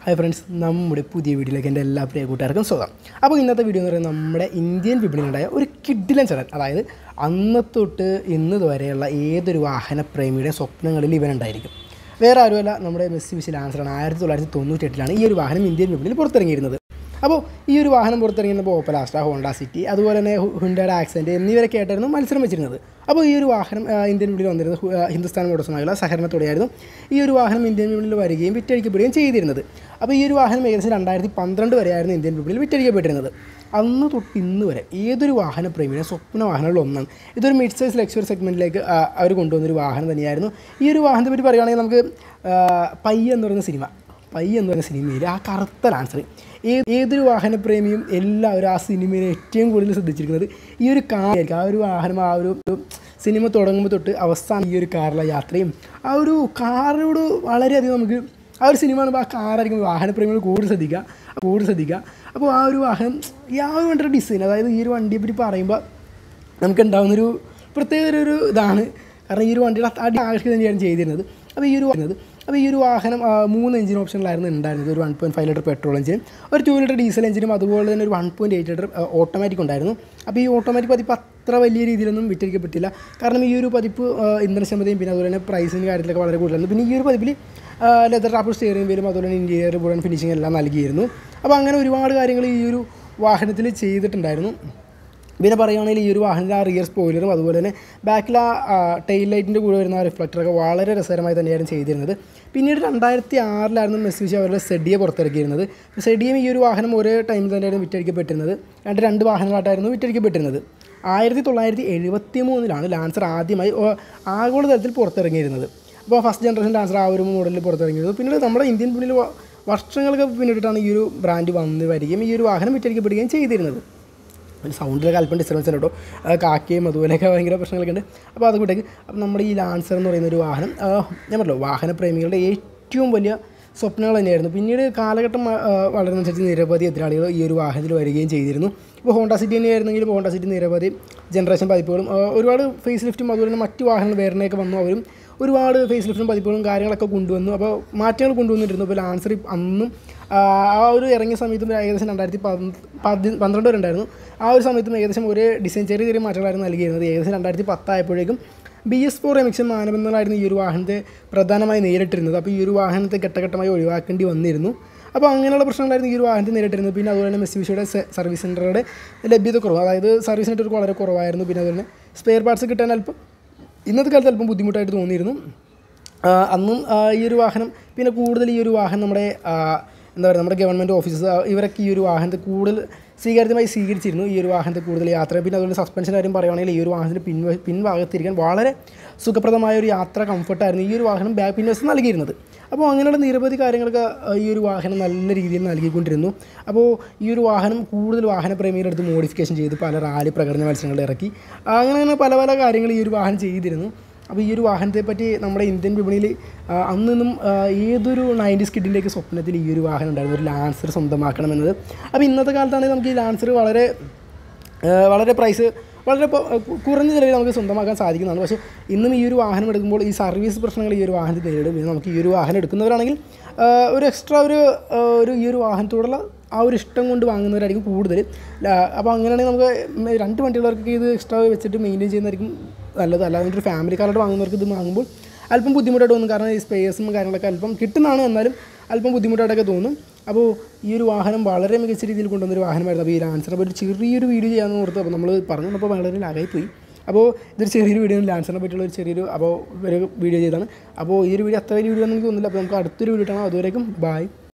hi friends നമ്മുടെ പുതിയ വീഡിയോയിലേക്ക് എൻ്റെ എല്ലാ പ്രിയ കൂട്ടുകാർക്കും സ്വാഗതം അപ്പോൾ ഇന്നത്തെ വീഡിയോ എന്ന് പറയുന്നത് നമ്മുടെ ഇന്ത്യൻ വിപണിയിലുണ്ടായ ഒരു കിഡിലൻ ചടൻ അതായത് അന്നത്തൊട്ട് ഇന്ന് വരെയുള്ള ഏതൊരു വാഹന പ്രേമിയുടെ സ്വപ്നങ്ങളിൽ ഇവനുണ്ടായിരിക്കും വേറെ ആരുമല്ല നമ്മുടെ മെസ്സി വിശിൽ ആൻസറാണ് ആയിരത്തി തൊള്ളായിരത്തി തൊണ്ണൂറ്റെട്ടിലാണ് ഈ ഒരു വാഹനം ഇന്ത്യൻ വിപണിയിൽ പുറത്തിറങ്ങിയിരുന്നത് അപ്പോൾ ഈ ഒരു വാഹനം പുറത്തിറങ്ങിയിരുന്നപ്പോൾ ഓപ്പൽ ആസ്ട്ര ഹോണ്ട സിറ്റി അതുപോലെ തന്നെ ഹുണ്ടയുടെ ആക്സെൻറ്റ് എന്നിവരൊക്കെ ആയിട്ടായിരുന്നു മത്സരം വെച്ചിരുന്നത് അപ്പോൾ ഈ ഒരു വാഹനം ആ, ഇന്ത്യൻ വിപണിയിൽ വന്നിരുന്നത് ഹു- ആ, ഹിന്ദുസ്ഥാൻ മോട്ടോഴ്സുമായുള്ള സഹകരണത്തോടെയായിരുന്നു ഈ ഒരു വാഹനം ഇന്ത്യൻ വിപണിയിൽ വരികയും വിറ്റഴിക്കപ്പെടുകയും ചെയ്തിരുന്നത് അപ്പോൾ ഈ ഒരു വാഹനം ഏകദേശം രണ്ടായിരത്തി പന്ത്രണ്ട് വരെയായിരുന്നു ഇന്ത്യൻ വിപണിയിൽ വിറ്റഴിക്കപ്പെട്ടിരുന്നത് അന്ന് തൊട്ട് ഇന്ന് വരെ ഏതൊരു വാഹന പ്രേമിയുടെ സ്വപ്ന വാഹനങ്ങളിൽ ഒന്നാണ് ഇതൊരു മിഡ് സൈസ് ലക്ഷറി സെഗ്മെൻറ്റിലേക്ക് അവർ കൊണ്ടുവന്നൊരു വാഹനം തന്നെയായിരുന്നു ഈ ഒരു വാഹനത്തെ പറ്റി പറയുകയാണെങ്കിൽ നമുക്ക് ആ, പൈ എന്ന് പറയുന്ന സിനിമ പൈ എന്ന് പറയുന്ന സിനിമയിൽ ആ കറുത്ത ലാൻസർ ഏ ഏതൊരു വാഹനപ്രേമിയും എല്ലാവരും ആ സിനിമയിൽ ഏറ്റവും കൂടുതൽ ശ്രദ്ധിച്ചിരിക്കുന്നത് ഈ ഒരു കാറായിരിക്കും ആ ഒരു വാഹനം ആ ഒരു ഒരു സിനിമ തുടങ്ങുമ്പോൾ തൊട്ട് അവസാനം ഈ ഒരു കാറിലെ യാത്രയും ആ ഒരു കാറിനോട് വളരെയധികം നമുക്ക് ആ ഒരു സിനിമ കാണുമ്പോൾ ആ കാറായിരിക്കും വാഹനപ്രേമികൾ കൂടുതൽ ശ്രദ്ധിക്കുക കൂടുതൽ ശ്രദ്ധിക്കുക അപ്പോൾ ആ ഒരു വാഹനം ഈ ആ ഒരു വണ്ടിയുടെ ഡിസൈൻ അതായത് ഈ ഒരു വണ്ടിയെ പറ്റി പറയുമ്പോൾ നമുക്ക് ഉണ്ടാകുന്നൊരു പ്രത്യേക ഒരു- ഒരു ഇതാണ് കാരണം ഈ ഒരു വണ്ടിയുടെ അടി ആകർഷിക്കുക തന്നെയാണ് ചെയ്തിരുന്നത് അപ്പോൾ ഈ ഒരു വരുന്നത് അപ്പോൾ ഈ ഒരു വാഹനം ആ, മൂന്ന് എഞ്ചിൻ ഓപ്ഷനിലായിരുന്നു ഉണ്ടായിരുന്നത് ഒരു one point five litre petrol എഞ്ചിനും ഒരു ടു ലിറ്റർ ഡീസൽ എഞ്ചിനും അതുപോലെ തന്നെ ഒരു one point eight litre automatic ഉണ്ടായിരുന്നു അപ്പോൾ ഈ ഓട്ടോമാറ്റിക് പതിപ്പ് അത്ര വലിയ രീതിയിലൊന്നും വിറ്റഴിക്കപ്പെട്ടില്ല കാരണം ഈ ഒരു പതിപ്പ് ആ, ഇന്ധനക്ഷമതയും പിന്നെ അതുപോലെ തന്നെ പ്രൈസിൻ്റെ കാര്യത്തിലൊക്കെ വളരെ കൂടുതലായിരുന്നു പിന്നെ ഈ ഒരു പതിപ്പിൽ ലെതർ റാപ്പ് സ്റ്റിയറിംഗ് വീലും അതുപോലെ തന്നെ ഇൻറ്റീരിയർ ബുഡൻ ഫിനിഷിംഗ് എല്ലാം നൽകിയിരുന്നു അപ്പോൾ അങ്ങനെ ഒരുപാട് കാര്യങ്ങൾ ഈ ഒരു വാഹനത്തിൽ ചെയ്തിട്ടുണ്ടായിരുന്നു പിന്നെ പറയുകയാണെങ്കിൽ ഈ ഒരു വാഹനത്തിൻ്റെ ആ റിയർ സ്പോയിലറും അതുപോലെ തന്നെ ബാക്കിൽ ആ ടെയിൽ ലൈറ്റിൻ്റെ കൂടെ വരുന്ന ആ റിഫ്ലക്ടറൊക്കെ വളരെ രസകരമായി തന്നെയായിരുന്നു ചെയ്തിരുന്നത് പിന്നീട് രണ്ടായിരത്തി ആറിലായിരുന്നു മെസ്സിച്ച് അവരുടെ സെഡിയെ പുറത്തിറക്കിയിരുന്നത് സെഡിയും ഈ ഒരു വാഹനം ഒരേ ടൈമിൽ തന്നെയായിരുന്നു വിറ്റഴിക്കപ്പെട്ടിരുന്നത് രണ്ട് രണ്ട് വാഹനങ്ങളായിട്ടായിരുന്നു വിറ്റഴിക്കപ്പെട്ടിരുന്നത് ആയിരത്തി തൊള്ളായിരത്തി എഴുപത്തി മൂന്നിലാണ് ലാൻസർ ആദ്യമായി ഓ, ആഗോളതലത്തിൽ പുറത്തിറങ്ങിയിരുന്നത് അപ്പോൾ ഫസ്റ്റ് ജനറേഷൻ ലാൻസർ ആ ഒരു മോഡലിൽ പുറത്തിറങ്ങിയത് പിന്നീട് നമ്മുടെ ഇന്ത്യൻ വിപണിയിൽ വ- വർഷങ്ങൾക്ക് പിന്നീടാണ് ഈ ഒരു ബ്രാൻഡ് വന്ന് വരികയും ഈ ഒരു വാഹനം വിറ്റഴിക്കപ്പെടുകയും ചെയ്തിരുന്നത് പിന്നെ സൗണ്ടിലൊക്കെ അല്പം ഡിസ്റ്റർബൻസ് ഉണ്ട് കേട്ടോ ആ കാക്കയും അതുപോലെയൊക്കെ ഭയങ്കര പ്രശ്നങ്ങളൊക്കെ ഉണ്ട് അപ്പോൾ അതുകൂട്ടേക്ക് അപ്പം നമ്മുടെ ഈ ലാൻസർ എന്ന് പറയുന്ന ഒരു വാഹനം ആ, ഞാൻ പറഞ്ഞല്ലോ വാഹനപ്രേമികളുടെ ഏറ്റവും വലിയ സ്വപ്നങ്ങൾ തന്നെയായിരുന്നു പിന്നീട് കാലഘട്ടം ആ, വളരുന്നതനുസരിച്ച് നിരവധി എതിരാളികൾ ഈ ഒരു വാഹനത്തിൽ വരികയും ചെയ്തിരുന്നു ഇപ്പോൾ ഹോണ്ട സിറ്റി തന്നെയായിരുന്നെങ്കിൽ ഹോണ്ട സിറ്റി നിരവധി ജനറേഷൻ പതിപ്പുകളും ആ, ഒരുപാട് ഫേസ് ലിഫ്റ്റും അതുപോലെ തന്നെ മറ്റു വാഹനങ്ങൾ വേറെയൊക്കെ വന്നു അവരും ഒരുപാട് ഫേസ് ലിഫ്റ്റും പതിപ്പുകളും കാര്യങ്ങളൊക്കെ കൊണ്ടുവന്നു അപ്പോൾ മാറ്റങ്ങൾ കൊണ്ടുവന്നിരുന്നു അപ്പോൾ ലാൻസർ ഇപ്പ- അന്നും ആ, ആ ഒരു ഇറങ്ങിയ സമയത്തും ഏകദേശം രണ്ടായിരത്തി പതി പന്ത്രണ്ട് വരെ ഉണ്ടായിരുന്നു ആ ഒരു സമയത്തും ഏകദേശം ഒരേ ഡിസൈൻ ചെറിയ ചെറിയ മാറ്റങ്ങളായിരുന്നു നൽകിയിരുന്നത് ഏകദേശം രണ്ടായിരത്തി പത്തായപ്പോഴേക്കും ബി എസ് ഫോർ എമിക്ഷൻ മാനദണ്ഡങ്ങളായിരുന്നു ഈ ഒരു വാഹനത്തെ പ്രധാനമായി നേരിട്ടിരുന്നത് അപ്പോൾ ഈ ഒരു വാഹനത്തെ ഘട്ടഘട്ടമായി ഒഴിവാക്കേണ്ടി വന്നിരുന്നു അപ്പോൾ അങ്ങനെയുള്ള പ്രശ്നങ്ങളായിരുന്നു ഈ ഒരു വാഹനത്തിൽ നേരിട്ടിരുന്നത് പിന്നെ അതുപോലെ തന്നെ മെസ്സിവിഷയുടെ സർവീസ് സെൻ്ററുടെ ലഭ്യത കുറവ് അതായത് സർവീസ് നെറ്റ്വർക്ക് വളരെ കുറവായിരുന്നു പിന്നെ അതുപോലെ തന്നെ സ്പെയർ പാർട്സ് കിട്ടാൻ അല്പം ഇന്നത്തെ കാലത്ത് അല്പം ബുദ്ധിമുട്ടായിട്ട് തോന്നിയിരുന്നു ആ, അന്നും ആ, ഈ ഒരു വാഹനം പിന്നെ കൂടുതൽ ഈ ഒരു വാഹനം നമ്മുടെ ആ, എന്താ പറയുക നമ്മുടെ ഗവൺമെൻറ് ഓഫീസസ് ഇവരൊക്കെ ഈ ഒരു വാഹനത്തെ കൂടുതൽ സ്വീകാര്യമായി സ്വീകരിച്ചിരുന്നു ഈ ഒരു വാഹനത്തെ കൂടുതൽ യാത്ര പിന്നെ അതുപോലെ സസ്പെൻഷൻ കാര്യം പറയുകയാണെങ്കിൽ ഈ ഒരു വാഹനത്തിന് പിൻ പിൻഭാഗത്തിരിക്കാൻ വളരെ സുഖപ്രദമായ ഒരു യാത്ര കംഫർട്ടായിരുന്നു ഈ ഒരു വാഹനം ബാക്ക് പിൻവശം നൽകിയിരുന്നത് അപ്പോൾ അങ്ങനെയുള്ള നിരവധി കാര്യങ്ങളൊക്കെ ആ, ഈ ഒരു വാഹനം നല്ല രീതിയിൽ നൽകിക്കൊണ്ടിരുന്നു അപ്പോൾ ഈ ഒരു വാഹനം കൂടുതൽ വാഹനപ്രേമികളുടെ അടുത്ത് മോഡിഫിക്കേഷൻ ചെയ്ത് പല റാലി പ്രകടന മത്സരങ്ങൾ ഇറക്കി അങ്ങനെ അങ്ങനെ പല പല കാര്യങ്ങൾ ഈ ഒരു വാഹനം ചെയ്തിരുന്നു അപ്പോൾ ഈ ഒരു വാഹനത്തെ പറ്റി നമ്മുടെ ഇന്ത്യൻ വിപണിയിൽ ആ, അന്നൊന്നും ആ, ഏതൊരു നയൻറ്റീസ് കിഡിൻ്റെയൊക്കെ സ്വപ്നത്തിൽ ഈ ഒരു വാഹനം ഉണ്ടായിരുന്നു ഒരു ലാൻസർ സ്വന്തമാക്കണമെന്നത് അപ്പോൾ ഇന്നത്തെ കാലത്താണെങ്കിൽ നമുക്ക് ഈ ലാൻസർ വളരെ ആ, വളരെ പ്രൈസ് വളരെ പൊ- കുറഞ്ഞ ചിലവിൽ നമുക്ക് സ്വന്തമാക്കാൻ സാധിക്കുന്നതാണ് പക്ഷേ ഇന്നും ഈ ഒരു വാഹനം എടുക്കുമ്പോൾ ഈ സർവീസ് പ്രശ്നങ്ങൾ ഈ ഒരു വാഹനത്തിൽ നേരിടും പിന്നെ നമുക്ക് ഈ ഒരു വാഹനം എടുക്കുന്നവരാണെങ്കിൽ ആ, ഒരു എക്സ്ട്രാ ഒരു ആ, ഒരു ഈ ഒരു വാഹനത്തോടുള്ള ആ ഒരു ഇഷ്ടം കൊണ്ട് വാങ്ങുന്നവരായിരിക്കും കൂടുതൽ ലാ- അപ്പോൾ അങ്ങനെയാണെങ്കിൽ നമുക്ക് മ- രണ്ട് വണ്ടികളൊക്കെ ഇത് എക്സ്ട്രാ വെച്ചിട്ട് മെയിൻറ്റെയിൻ ചെയ്യുന്നതായിരിക്കും നല്ലത് അല്ലാതെ ഒരു ഫാമിലി കാർഡ് വാങ്ങുന്നവർക്ക് ഇത് വാങ്ങുമ്പോൾ അല്പം ബുദ്ധിമുട്ടായിട്ട് തോന്നും കാരണം ഈ സ്പേസും കാര്യങ്ങളൊക്കെ അല്പം കിട്ടുന്നതാണ് എന്നാലും അല്പം ബുദ്ധിമുട്ടായിട്ടൊക്കെ തോന്നും അപ്പോൾ ഈ ഒരു വാഹനം വളരെ മികച്ച രീതിയിൽ കൊണ്ടുവന്നൊരു വാഹനമായിരുന്നു അപ്പോൾ ഈ ലാൻസറിനെ പറ്റി ചെറിയൊരു വീഡിയോ ചെയ്യാമെന്ന് ഓർത്ത് അപ്പോൾ നമ്മൾ പറഞ്ഞു അപ്പോൾ വളരെ ലാഗായി പോയി അപ്പോൾ ഇതൊരു ചെറിയൊരു വീഡിയോ ലാൻസറിനെ പറ്റിയുള്ള ഒരു ചെറിയൊരു അപ്പോൾ ഒരു വീഡിയോ ചെയ്താണ് അപ്പോൾ ഈ ഒരു വീഡിയോ അത്ര വലിയ വീഡിയോ ഒന്നും എനിക്ക് തോന്നുന്നില്ല അപ്പോൾ നമുക്ക് അടുത്തൊരു വീഡിയോ കാണാം അതുവരേക്കും ബൈ